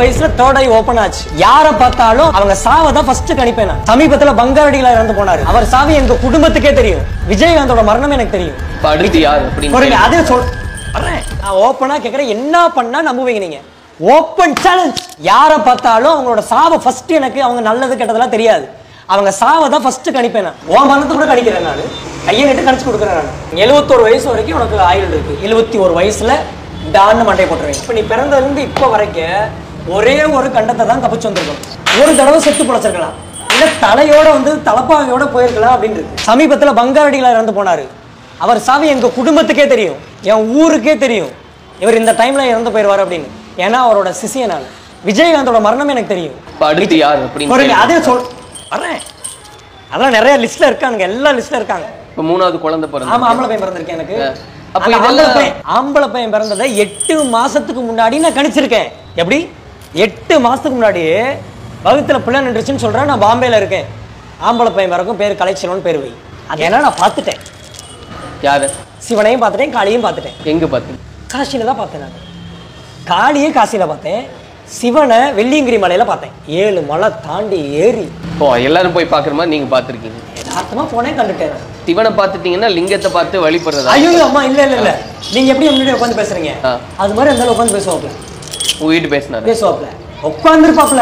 வயசுல தேர்ட் ஐ ஓபன் ஆச்சு யார பார்த்தாலும் அவங்க சாவை தான் ஃபர்ஸ்ட் கணிப்பேன் நான். சமீபத்துல பங்காரடியில இறந்து போனாரு அவர் சாவு எங்க குடும்பத்துக்கே தெரியும் விஜயகாந்தோட மரணம் எனக்கு தெரியும் இப்ப அடுத்து யார் அப்படின்னு பாருங்க அதே சொல் வர்றேன் நான் ஓப்பனா கேக்குறேன் என்ன பண்ணா நம்புவீங்க நீங்க ஓப்பன் சேலஞ்ச் யார பார்த்தாலும் அவங்களோட சாவை ஃபர்ஸ்ட் எனக்கு அவங்க நல்லது கெட்டதெல்லாம் தெரியாது அவங்க சாவை தான் ஃபர்ஸ்ட் கணிப்பேன் நான் உன் மரணத்தை கூட கணிக்கிறேன் நான் கையை நட்டு கணிச்சு கொடுக்குறேன் நான் எழுபத்தோரு வயசு வரைக்கும் உனக்கு ஆயுள் இருக்கு எழுபத்தி ஒரு வயசுல டான்னு மண்டையை போட்டுருவேன் இப்போ நீ பிறந்ததுலேருந்து இப்போ வரைக்கும் ஒரே ஒரு கண்டத்தை தான் தப்பிச்சு வந்திருக்கும் ஒரு தடவை செத்து பொழைச்சிருக்கலாம் இல்ல தலையோட வந்து தலப்பாகையோட போயிருக்கலாம் அப்படின்னு இருக்கு சமீபத்துல பங்காரடியில இறந்து போனாரு அவர் சாவி எங்க குடும்பத்துக்கே தெரியும் என் ஊருக்கே தெரியும் இவர் இந்த டைம்ல இறந்து போயிருவாரு அப்படின்னு ஏன்னா அவரோட சிசியனால விஜயகாந்தோட மரணம் எனக்கு தெரியும் இப்ப அடுத்து யார் அப்படின்னு பாருங்க அதே சொல் வர்றேன் அதெல்லாம் நிறைய லிஸ்ட்ல இருக்காங்க எல்லா லிஸ்ட்ல இருக்காங்க இப்ப மூணாவது குழந்தை பிறந்து ஆமா ஆம்பளை பையன் பிறந்திருக்கேன் எனக்கு அப்ப அந்த ஆம்பளை இதெல்லாம் பையன் ஆம்பளை பையன் பிறந்ததை எட்டு மாசத்துக்கு முன்னாடி நான் கணிச்சிருக்கேன் எப்படி எட்டு மாசத்துக்கு முன்னாடி வகுத்துல பிள்ளை நின்றுச்சுன்னு சொல்றேன் நான் பாம்பேல இருக்கேன் ஆம்பளை பையன் பிறக்கும் பேர் கலைச்சலோன்னு பேர் வை அது ஏன்னா நான் பார்த்துட்டேன் யாரு சிவனையும் பார்த்துட்டேன் காளியும் பார்த்துட்டேன் எங்க பாத்து காசியில தான் பார்த்தேன் நான் காளியே காசியில பார்த்தேன் சிவனை வெள்ளியங்கிரி மலையில பார்த்தேன் ஏழு மலை தாண்டி ஏறி ஓ எல்லாரும் போய் பாக்குற மாதிரி நீங்க பாத்திருக்கீங்க யதார்த்தமா போனேன் கண்டுட்டேன் நான். சிவனை பார்த்துட்டீங்கன்னா லிங்கத்தை பார்த்து வழிபடுறதா ஐயோ அம்மா இல்ல இல்ல இல்ல நீங்க எப்படி முன்னாடி உட்காந்து பேசுறீங்க ஆ. அது மாதிரி அந்த உட்காந்து பேசுவாப்ல உங்க வீட்டு பேசினாரு பேசுவாப்ல உட்காந்துருப்பாப்ல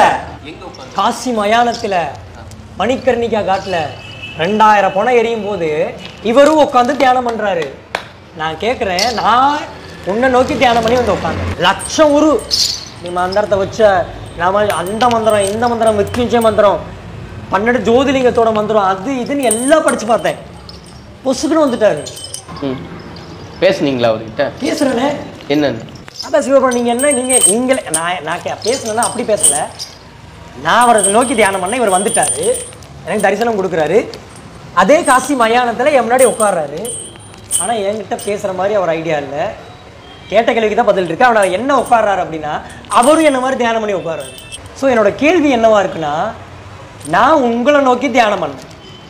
காசி மயானத்துல மணிக்கர்ணிகா காட்டுல ரெண்டாயிரம் பணம் எரியும் போது இவரும் உட்காந்து தியானம் பண்றாரு நான் கேட்குறேன் நான் உன்னை நோக்கி தியானம் பண்ணி வந்து உட்காந்து லட்சம் உரு நீ மந்திரத்தை வச்ச நாம அந்த மந்திரம் இந்த மந்திரம் மிருத்யுஞ்சய மந்திரம் பன்னெண்டு ஜோதிலிங்கத்தோட மந்திரம் அது இதுன்னு எல்லாம் படிச்சு பார்த்தேன் பொசுக்குன்னு வந்துட்டாரு ம் பேசுனீங்களா அவர்கிட்ட பேசுறேனே என்னன்னு அதான் சிவபுரம் நீங்க என்ன நீங்க நீங்களே நான் நான் கே பேசணும்னா அப்படி பேசல நான் அவரை நோக்கி தியானம் பண்ண இவர் வந்துட்டாரு எனக்கு தரிசனம் கொடுக்குறாரு அதே காசி மயானத்துல என் முன்னாடி உட்கார்றாரு ஆனா என்கிட்ட பேசுற மாதிரி அவர் ஐடியா இல்லை கேட்ட கேள்விக்கு தான் பதில் இருக்கு அவர் என்ன உட்கார்றாரு அப்படின்னா அவரும் என்ன மாதிரி தியானம் பண்ணி உட்கார்றாரு ஸோ என்னோட கேள்வி என்னவா இருக்குன்னா நான் உங்களை நோக்கி தியானம் பண்ணேன்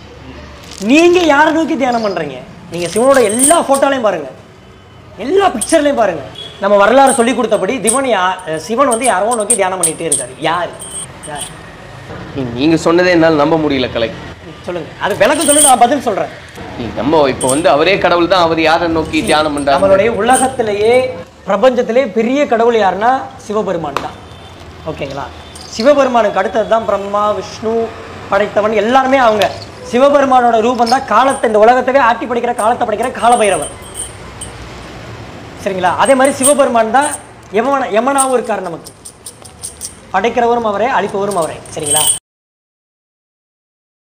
நீங்க யாரை நோக்கி தியானம் பண்றீங்க நீங்க சிவனோட எல்லா போட்டோலையும் பாருங்க எல்லா பிக்சர்லையும் பாருங்க நம்ம வரலாறு சொல்லி கொடுத்தபடி திவன் யா சிவன் வந்து யாரோ நோக்கி தியானம் பண்ணிட்டே இருக்காரு யார் யார் நீ- நீங்க சொன்னதே என்னால நம்ப முடியல கலை சொல்லுங்க அது விளக்கம் சொல்லுங்க நான் பதில் சொல்றேன் நீ நம்ம இப்போ வந்து அவரே கடவுள் தான் அவர் யாரை நோக்கி தியானம் பண்றாரு நம்மளுடைய உலகத்திலேயே பிரபஞ்சத்திலே பெரிய கடவுள் யாருன்னா சிவபெருமான் தான் ஓகேங்களா சிவபெருமானுக்கு அடுத்தது தான் பிரம்மா விஷ்ணு படைத்தவன் எல்லாருமே அவங்க சிவபெருமானோட ரூபம் தான் காலத்தை இந்த உலகத்தவே ஆட்டி படிக்கிற காலத்தை படிக்கிற காலபைரவர் சரிங்களா அதே மாதிரி சிவபெருமான் தான் யமன யமனாவும் இருக்கார் நமக்கு படைக்கிறவரும் அவரே அழிப்பவரும் அவரே சரிங்களா